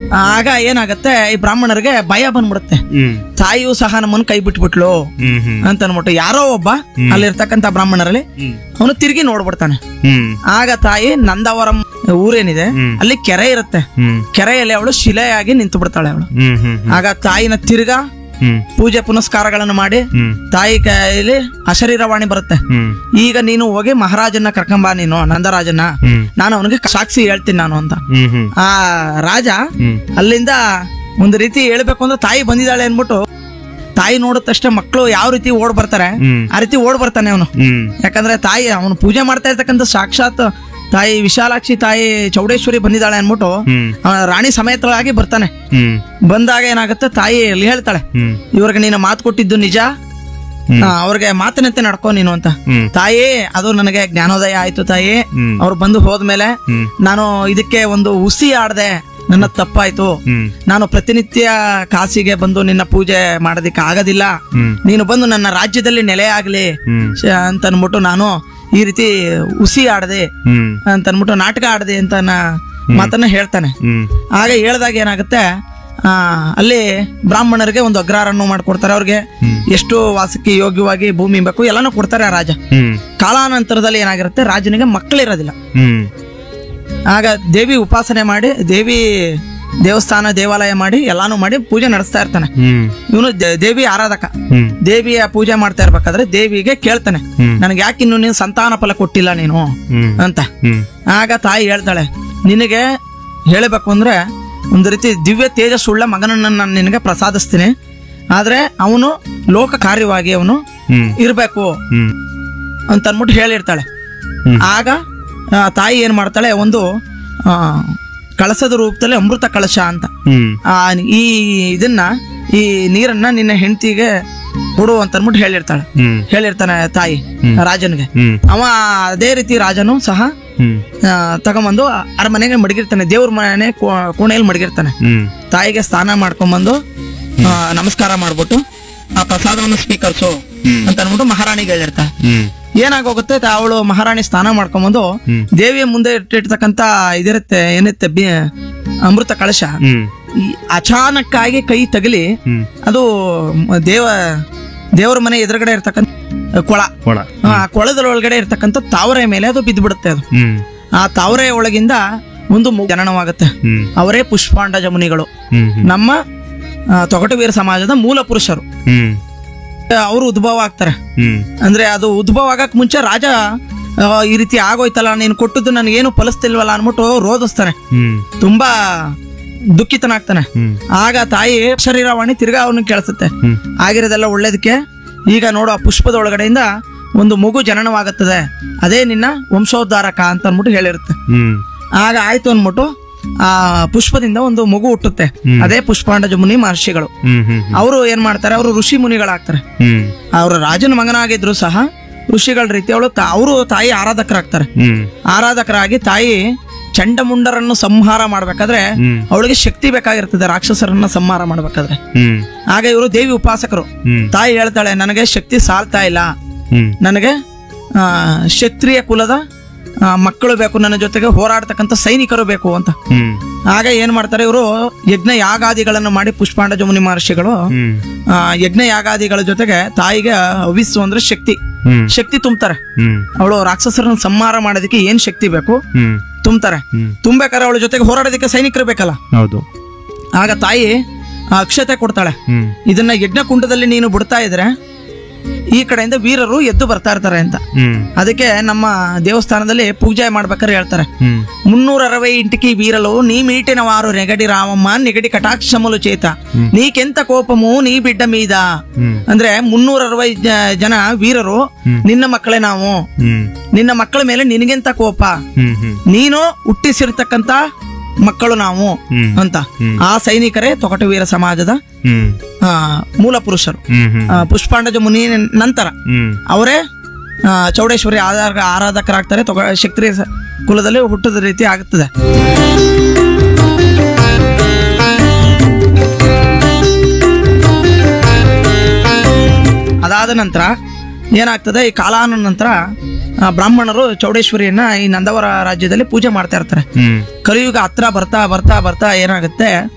ಆಗ ಏನಾಗತ್ತೆ ಈ ಬ್ರಾಹ್ಮಣರಿಗೆ ಭಯ ಬಂದ್ಬಿಡುತ್ತೆ ಹ್ಮ್ ತಾಯಿಯೂ ಸಹ ನಮ್ಮನ್ನ ಕೈ ಬಿಟ್ಬಿಟ್ಲು ಹ್ಮ್ ಹ್ಮ್ ಅಂತ ಅನ್ಬಿಟ್ಟು ಯಾರೋ ಒಬ್ಬ ಅಲ್ಲಿರ್ತಕ್ಕಂಥ ಬ್ರಾಹ್ಮಣರಲ್ಲಿ ಹ್ಮ್ ಅವನು ತಿರುಗಿ ನೋಡ್ಬಿಡ್ತಾನೆ ಹ್ಮ್ ಆಗ ತಾಯಿ ನಂದವರಂ ಊರೇನಿದೆ ಹ್ಮ್. ಅಲ್ಲಿ ಕೆರೆ ಇರುತ್ತೆ ಹ್ಮ್ ಕೆರೆಯಲ್ಲಿ ಅವಳು ಶಿಲೆಯಾಗಿ ನಿಂತು ಬಿಡ್ತಾಳೆ ಅವಳು ಹ್ಮ್ ಹ್ಮ್ ಆಗ ತಾಯಿನ ತಿರ್ಗಾ ಹ್ಮ್ ಪೂಜೆ ಪುನಸ್ಕಾರಗಳನ್ನು ಮಾಡಿ ಹ್ಮ್ ತಾಯಿ ಕೈಯಲ್ಲಿ ಅಶರೀರವಾಣಿ ಬರುತ್ತೆ ಹ್ಮ್ ಈಗ ನೀನು ಹೋಗಿ ಮಹಾರಾಜನ ಕರ್ಕೊಂಬ ನೀನು ನಂದರಾಜನ ಹ್ಮ್ ನಾನು ಅವನಿಗೆ ಸಾಕ್ಷಿ ಹೇಳ್ತೀನಿ ನಾನು ಅಂತ ಹ್ಮ್ ಹ್ಮ್ ಆ ರಾಜ ಹ್ಮ್ ಅಲ್ಲಿಂದ ಒಂದು ರೀತಿ ಹೇಳ್ಬೇಕು ಅಂದ್ರೆ ತಾಯಿ ಬಂದಿದ್ದಾಳೆ ಅನ್ಬಿಟ್ಟು ತಾಯಿ ನೋಡಿದ ತಕ್ಷಣ ಮಕ್ಕಳು ಯಾವ ರೀತಿ ಓಡ್ ಬರ್ತಾರೆ ಹ್ಮ್ ಆ ರೀತಿ ಓಡ್ ಬರ್ತಾನೆ ಅವನು ಹ್ಮ್ ಯಾಕಂದ್ರೆ ತಾಯಿ ಅವನು ಪೂಜೆ ಮಾಡ್ತಾ ಇರ್ತಕ್ಕಂಥ ಸಾಕ್ಷಾತ್ ತಾಯಿ ವಿಶಾಲಾಕ್ಷಿ ತಾಯಿ ಚೌಡೇಶ್ವರಿ ಬಂದಿದ್ದಾಳೆ ಅನ್ಬಿಟ್ಟು ಹ್ಮ್ ಅವನ ರಾಣಿ ಸಮೇತವಾಗಿ ಬರ್ತಾನೆ ಹ್ಮ್ ಬಂದಾಗ ಏನಾಗುತ್ತೆ ತಾಯಿ ಅಲ್ಲಿ ಹೇಳ್ತಾಳೆ ಹ್ಮ್ ಇವ್ರಿಗೆ ನೀನು ಮಾತು ಕೊಟ್ಟಿದ್ದು ನಿಜ ಹ್ಮ್. ಆ, ಅವ್ರಿಗೆ ಮಾತಿನಂತೆ ನಡ್ಕೊ ನೀನು ಅಂತ ಹ್ಮ್ ತಾಯಿ ಅದು ನನಗೆ ಜ್ಞಾನೋದಯ ಆಯ್ತು ತಾಯಿ ಹ್ಮ್ ಅವ್ರು ಬಂದು ಹೋದ್ಮೇಲೆ ಹ್ಮ್ ನಾನು ಇದಕ್ಕೆ ಒಂದು ಹುಸಿ ಆಡ್ದೆ ನನ್ನ ತಪ್ಪಾಯ್ತು ಹ್ಮ್ ನಾನು ಪ್ರತಿನಿತ್ಯ ಕಾಸಿಗೆ ಬಂದು ನಿನ್ನ ಪೂಜೆ ಮಾಡೋದಿಕ್ಕೆ ಆಗೋದಿಲ್ಲ ಹ್ಮ್ ನೀನು ಬಂದು ನನ್ನ ರಾಜ್ಯದಲ್ಲಿ ನೆಲೆ ಆಗ್ಲಿ ಹ್ಮ್ ಶ- ಅಂತ ಅನ್ಬಿಟ್ಟು ನಾನು ಈ ರೀತಿ ಹುಸಿ ಆಡದೆ ಹ್ಮ್ ಅಂತ ಅನ್ಬಿಟ್ಟು ನಾಟಕ ಆಡದೆ ಅಂತ ನಾ- ಮಾತನ್ನ ಹೇಳ್ತಾನೆ ಹ್ಮ್ ಆಗ ಹೇಳಿದಾಗ ಏನಾಗುತ್ತೆ ಆ ಅಲ್ಲಿ ಬ್ರಾಹ್ಮಣರಿಗೆ ಒಂದು ಅಗ್ರಹಾರನ್ನು ಮಾಡ್ಕೊಡ್ತಾರೆ ಅವ್ರಿಗೆ ಎಷ್ಟು ವಾಸಕ್ಕೆ ಯೋಗ್ಯವಾಗಿ ಭೂಮಿ ಬೇಕು ಎಲ್ಲಾನು ಕೊಡ್ತಾರೆ ಆ ರಾಜ ಹ್ಮ್ ಕಾಲಾನಂತರದಲ್ಲಿ ಏನಾಗಿರುತ್ತೆ ರಾಜನಿಗೆ ಮಕ್ಕಳಿರೋದಿಲ್ಲ ಹ್ಮ್ ಆಗ ದೇವಿ ಉಪಾಸನೆ ಮಾಡಿ ದೇವಿ ದೇವಸ್ಥಾನ ದೇವಾಲಯ ಮಾಡಿ ಎಲ್ಲಾನು ಮಾಡಿ ಪೂಜೆ ನಡೆಸ್ತಾ ಇರ್ತಾನೆ ಹ್ಮ್ ಇವನು ದೇವಿ ಆರಾಧಕ ಹ್ಮ್ ದೇವಿಯ ಪೂಜೆ ಮಾಡ್ತಾ ಇರ್ಬೇಕಾದ್ರೆ ದೇವಿಗೆ ಕೇಳ್ತಾನೆ ಹ್ಮ್. ನನಗೆ ಯಾಕೆ ಇನ್ನು ನೀನು ಸಂತಾನ ಫಲ ಕೊಟ್ಟಿಲ್ಲ ನೀನು ಹ್ಮ್ ಅಂತ ಹ್ಮ್ ಆಗ ತಾಯಿ ಹೇಳ್ತಾಳೆ ನಿನಗೆ ಹೇಳಬೇಕು ಅಂದ್ರೆ ಒಂದು ರೀತಿ ದಿವ್ಯ ತೇಜಸ್ಸುಳ್ಳ ಮಗನನ್ನ ನಾನು ನಿನಗೆ ಪ್ರಸಾದಿಸ್ತೀನಿ ಆದ್ರೆ ಅವನು ಲೋಕ ಕಾರ್ಯವಾಗಿ ಅವನು ಹ್ಮ್ ಇರಬೇಕು ಹ್ಮ್ ಅಂತ ಅಂದ್ಬಿಟ್ಟು ಹೇಳಿರ್ತಾಳೆ ಹ್ಮ್. ಆಗ ಆ, ತಾಯಿ ಏನ್ ಮಾಡ್ತಾಳೆ ಒಂದು ಆ, ಕಳಸದ ರೂಪದಲ್ಲಿ ಅಮೃತ ಕಳಶ ಅಂತ ಹ್ಮ್ ಆ, ಈ ಇದನ್ನ ಈ ನೀರನ್ನ ನಿನ್ನ ಹೆಂಡತಿಗೆ ಕೊಡು ಅಂತ ಅಂದ್ಬಿಟ್ಟು ಹೇಳಿರ್ತಾಳೆ ಹ್ಮ್ ಹೇಳಿರ್ತಾನೆ ತಾಯಿ ರಾಜನಿಗೆ ಹ್ಮ್ ಅವ ಅದೇ ರೀತಿ ರಾಜನು ಸಹ ಹ್ಮ್ ಆ, ತಗೊಂಬಂದು ಅರಮನೆಗೆ ಮಡಗಿರ್ತಾನೆ ದೇವ್ರ ಮನೆ ಕೋ- ಕೋಣೆಯಲ್ಲಿ ಮಡಗಿರ್ತಾನೆ ಹ್ಮ್ ತಾಯಿಗೆ ಸ್ನಾನ ಮಾಡ್ಕೊಂಡ್ಬಂದು ಆ, ನಮಸ್ಕಾರ ಮಾಡ್ಬಿಟ್ಟು ಆ ಪ್ರಸಾದವನ್ನು ಸ್ವೀಕರಿಸು ಅಂತ ಅನ್ಬಿಟ್ಟು ಮಹಾರಾಣಿಗೆ ಹೇಳಿರ್ತಾಳೆ ಹ್ಮ್ ಏನಾಗೋಗುತ್ತೆ ಅವಳು ಮಹಾರಾಣಿ ಸ್ನಾನ ಮಾಡ್ಕೊಂಬಂದು ಹ್ಮ್. ದೇವಿಯ ಮುಂದೆ ಇಟ್ಟಿರ್ತಕ್ಕಂತ ಇದಿರುತ್ತೆ ಏನಿರುತ್ತೆ ಬಿ ಅಮೃತ ಕಳಶ ಹ್ಮ್ ಈ ಅಚಾನಕ್ಕಾಗಿ ಕೈ ತಗಲಿ ಹ್ಮ್ ಅದು ಮ- ದೇವ ದೇವರ ಮನೆ ಎದುರುಗಡೆ ಇರ್ತಕ್ಕಂಥ ಕೊಳ ಒಳ ಆ ಕೊಳದೊಳಗಡೆ ಇರ್ತಕ್ಕಂಥ ತಾವರೆ ಮೇಲೆ ಅದು ಬಿದ್ದು ಬಿಡುತ್ತೆ ಅದು ಹ್ಮ್ ಆ ತಾವರೆ ಒಳಗಿಂದ ಒಂದು ಮಗು ಜನನವಾಗುತ್ತೆ ಹ್ಮ್ ಅವರೇ ಪುಷ್ಪಾಂಡ ಜಮುನಿಗಳು ಹ್ಮ್ ಹ್ಮ್ ನಮ್ಮ ಆ, ತೊಗಟವೀರ ಸಮಾಜದ ಮೂಲ ಪುರುಷರು ಹ್ಮ್ ಅವರು ಉದ್ಭವ ಆಗ್ತಾರೆ ಹ್ಮ್ ಅಂದ್ರೆ ಅದು ಉದ್ಭವ ಆಗಕ್ ಮುಂಚೆ ರಾಜ ಆ, ಈ ರೀತಿ ಆಗೋಯ್ತಲ್ಲ ನೀನು ಕೊಟ್ಟದ್ದು ನನಗೇನು ಫಲಿಸ್ತಿಲ್ವಲ್ಲ ಅನ್ಬಿಟ್ಟು ರೋಧಿಸ್ತಾನೆ ಹ್ಮ್ ತುಂಬಾ ದುಃಖಿತನಾಗ್ತಾನೆ ಹ್ಮ್ ಆಗ ತಾಯಿ ಶರೀರವಾಣಿ ತಿರ್ಗಾ ಅವನಿಗೆ ಕೇಳಿಸುತ್ತೆ ಹ್ಮ್ ಆಗಿರೋದೆಲ್ಲ ಒಳ್ಳೇದಕ್ಕೆ ಈಗ ನೋಡು ಆ ಪುಷ್ಪದ ಒಳಗಡೆಯಿಂದ ಒಂದು ಮಗು ಜನನವಾಗುತ್ತದೆ ಅದೇ ನಿನ್ನ ವಂಶೋದ್ಧಾರಕ ಅಂತ ಅಂದ್ಬಿಟ್ಟು ಹೇಳಿರುತ್ತೆ ಹ್ಮ್ ಆಗ ಆಯ್ತು ಅಂದ್ಬಿಟ್ಟು ಆ ಪುಷ್ಪದಿಂದ ಒಂದು ಮಗು ಹುಟ್ಟುತ್ತೆ ಹ್ಮ್. ಅದೇ ಪುಷ್ಪಾಂಡ ಮುನಿ ಮಹರ್ಷಿಗಳು ಹ್ಮ್ ಹ್ಮ್ ಅವರು ಏನ್ ಮಾಡ್ತಾರೆ ಅವರು ಋಷಿ ಮುನಿಗಳಾಗ್ತಾರೆ ಹ್ಮ್ ಅವರ ರಾಜನ ಮಗನಾಗಿದ್ರು ಸಹ ಋಷಿಗಳ ರೀತಿ ಅವಳು ಅವರು ತಾಯಿ ಆರಾಧಕರಾಗ್ತಾರೆ ಹ್ಮ್ ಆರಾಧಕರಾಗಿ ತಾಯಿ ಚಂಡಮುಂಡರನ್ನು ಸಂಹಾರ ಮಾಡ್ಬೇಕಾದ್ರೆ ಹ್ಮ್ ಅವಳಿಗೆ ಶಕ್ತಿ ಬೇಕಾಗಿರ್ತದೆ ರಾಕ್ಷಸರನ್ನ ಸಂಹಾರ ಮಾಡ್ಬೇಕಾದ್ರೆ ಹ್ಮ್ ಆಗ ಇವರು ದೇವಿ ಉಪಾಸಕರು ಹ್ಮ್ ತಾಯಿ ಹೇಳ್ತಾಳೆ ನನಗೆ ಶಕ್ತಿ ಸಾಲ್ತಾ ಇಲ್ಲ ಹ್ಮ್ ನನಗೆ ಆ, ಕ್ಷತ್ರಿಯ ಕುಲದ ಆ, ಮಕ್ಕಳು ಬೇಕು ನನ್ನ ಜೊತೆಗೆ ಹೋರಾಡ್ತಕ್ಕಂಥ ಸೈನಿಕರು ಬೇಕು ಅಂತ ಹ್ಮ್ ಆಗ ಏನ್ ಮಾಡ್ತಾರೆ ಇವರು ಯಜ್ಞ ಯಾಗಾದಿಗಳನ್ನು ಮಾಡಿ ಪುಷ್ಪಾಂಡ ಜಮುನಿ ಮಹರ್ಷಿಗಳು ಹ್ಮ್ ಆ, ಯಜ್ಞ ಯಾಗಾದಿಗಳ ಜೊತೆಗೆ ತಾಯಿಗೆ ಹವಿಸ್ಸು ಅಂದ್ರೆ ಶಕ್ತಿ ಹ್ಮ್ ಶಕ್ತಿ ತುಂಬ್ತಾರೆ ಹ್ಮ್ ಅವಳು ರಾಕ್ಷಸರನ್ನ ಸಂಹಾರ ಮಾಡೋದಕ್ಕೆ ಏನ್ ಶಕ್ತಿ ಬೇಕು ಹ್ಮ್ ತುಂಬ್ತಾರೆ ಹ್ಮ್ ತುಂಬೇಕಾದ್ರೆ ಅವಳ ಜೊತೆಗೆ ಹೋರಾಡೋದಕ್ಕೆ ಸೈನಿಕರು ಬೇಕಲ್ಲ ಹೌದು ಆಗ ತಾಯಿ ಆ, ಅಕ್ಷತೆ ಕೊಡ್ತಾಳೆ ಹ್ಮ್ ಇದನ್ನ ಯಜ್ಞ ಕುಂಡದಲ್ಲಿ ನೀನು ಬಿಡ್ತಾ ಇದ್ರೆ ಈ ಕಡೆಯಿಂದ ವೀರರು ಎದ್ದು ಬರ್ತಾ ಇರ್ತಾರೆ ಅಂತ ಹ್ಮ್ ಅದಕ್ಕೆ ನಮ್ಮ దేవస్థానದಲ್ಲಿ పూజ ಮಾಡ್ಬೇಕಾದ್ರೆ ಹೇಳ್ತಾರೆ ಹ್ಮ್ మున్నూరు అరవై ఇంటికి వీరలు నీ మీటిన వారు నెగడి రామమ్మ నెగడి కటాక్షములు చేత నీకెంత కోపము నీ బిడ్డ మీద ಹ್ಮ್ ಅಂದ್ರೆ ಮುನ್ನೂರ ಅರವೈ ಜನ ವೀರರು ನಿನ್ನ ಮಕ್ಕಳೇ ನಾವು ಹ್ಮ್ ನಿನ್ನ ಮಕ್ಕಳ ಮೇಲೆ ನಿನಗೆಂತ ಕೋಪ ಹ್ಮ್ ಹ್ಮ್ ನೀನು ಹುಟ್ಟಿಸಿರ್ತಕ್ಕಂತ ಮಕ್ಕಳು ನಾವು ಹ್ಮ್ ಅಂತ ಆ ಸೈನಿಕರೇ ತೊಗಟವೀರ ಸಮಾಜದ ಹ್ಮ್ ಆ, ಮೂಲ ಪುರುಷರು ಹ್ಮ್ ಹ್ಮ್ ಆ, ಪುಷ್ಪಾಂಡಜ ಮುನಿ ನಂತರ ಹ್ಮ್ ಅವರೇ ಆ, ಚೌಡೇಶ್ವರಿ ಆಧಾರ ಆರಾಧಕರಾಗ್ತಾರೆ ತೊಗ ಕ್ಷತ್ರಿಯ ಸ- ಕುಲದಲ್ಲಿ ಹುಟ್ಟದ ರೀತಿ ಆಗುತ್ತದೆ ಅದಾದ ನಂತರ ಏನಾಗ್ತದೆ ಈ ಕಾಲಾನ ನಂತರ ಆ, ಬ್ರಾಹ್ಮಣರು ಚೌಡೇಶ್ವರಿಯನ್ನ ಈ ನಂದವರ ರಾಜ್ಯದಲ್ಲಿ ಪೂಜೆ ಮಾಡ್ತಾ ಇರ್ತಾರೆ ಹ್ಮ್ ಕಲಿಯುಗ ಹತ್ರ ಬರ್ತಾ ಬರ್ತಾ ಬರ್ತಾ ಏನಾಗುತ್ತೆ